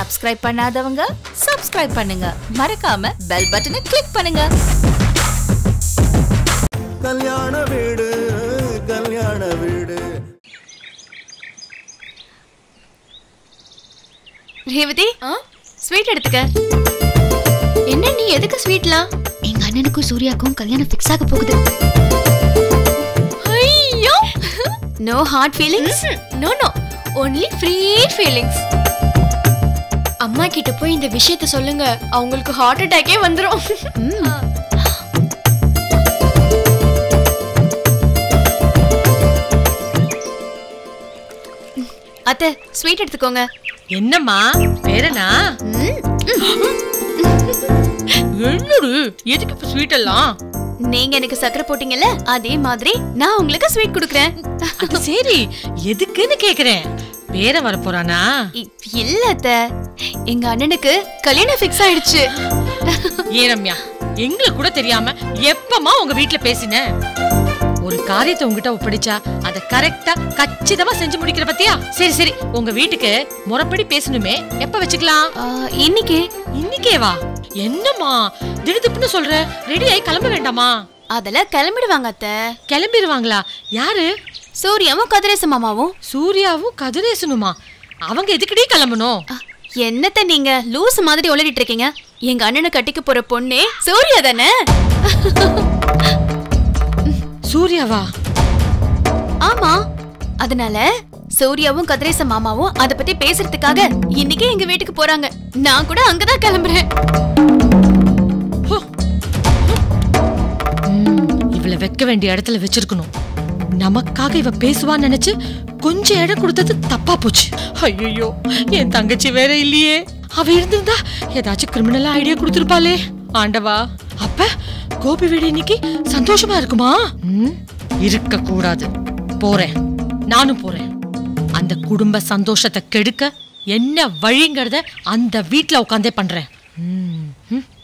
Subscribe பண்ணாதவங்க subscribe பண்ணுங்க மறக்காம பெல் பட்டனை கிளிக் பண்ணுங்க கல்யாண வீடு கல்யாண வீடு ரேவதி ஸ்வீட் எடுத்துக்க என்ன நீ எதுக்கு ஸ்வீட்லாம் எங்க அண்ணனுக்கும் சூர்யாக்கும் கல்யாணம் ஃபிக்ஸ் ஆக போகுது ஐயோ no hard feelings no no only free feelings அம்மா கிட்ட போய் இந்த விஷயத்த சொல்லுங்க அவங்களுக்கு ஹார்ட் அட்டாக்கே வந்துரும் அத்தை ஸ்வீட் எடுத்துக்கோங்க என்னம்மா பேரனா என்னடு எதுக்கு இப்ப ஸ்வீட் எல்லாம் நீங்க எனக்கு சக்கரை போட்டீங்கல்ல அதே மாதிரி நான் உங்களுக்கு ஸ்வீட் கொடுக்குறேன் அது சரி எதுக்குன்னு கேக்குறேன் பேர வர போறானா இ- இல்ல அத்தை எங்க அண்ணனுக்கு கல்யாணம் ஃபிக்ஸ் ஆயிடுச்சு ஏ ரம்யா எங்களுக்கு கூட தெரியாம எப்பமா உங்க வீட்ல பேசின ஒரு காரியத்தை உங்ககிட்ட ஒப்படைச்சா அத கரெக்டா கச்சிதமா செஞ்சு முடிக்கிற பத்தியா சரி சரி உங்க வீட்டுக்கு முறைப்படி பேசணுமே எப்ப வச்சுக்கலாம் ஆ, இன்னைக்கு இன்னைக்கே வா என்னம்மா திடுதிப்புன்னு சொல்ற ரெடி ஆகி கிளம்ப வேண்டாமா அதெல்லாம் கிளம்பிடுவாங்க அத்தை கிளம்பிடுவாங்களா யாரு சூர்யாவும் கதிரேச மாமாவும் சூர்யாவும் கதிரேசனுமா அவங்க எதுக்குடி கிளம்பணும் அ, என்னத்த நீங்க லூஸ் மாதிரி உளறிட்டு இருக்கீங்க எங்க அண்ணனை கட்டிக்க போற பொண்ணே சூர்யா தானே சூர்யாவா ஆமா அதனால சூர்யாவும் கதிரேச மாமாவும் அத பத்தி பேசுறதுக்காக இன்னைக்கே எங்க வீட்டுக்கு போறாங்க நான் கூட அங்கதான் கிளம்புறேன் ஹோ. ம், இவளை வைக்க வேண்டிய இடத்துல வச்சிருக்கணும் நமக்காக இவ பேசுவான்னு நினைச்சு கொஞ்சம் இடம் கொடுத்தது தப்பா போச்சு ஐயோ என் தங்கச்சி வேற இல்லையே அவ இருந்திருந்தா ஏதாச்சும் கிரிமினலா ஐடியா கொடுத்திருப்பாளே ஆண்டவா அப்ப கோபி வீடு இன்னைக்கு சந்தோஷமா இருக்குமா ம், இருக்க கூடாது போறேன் நானும் போறேன் அந்த குடும்ப சந்தோஷத்தை கெடுக்க என்ன வழிங்கிறத அந்த வீட்ல உட்காந்தே பண்றேன் ம், ம்.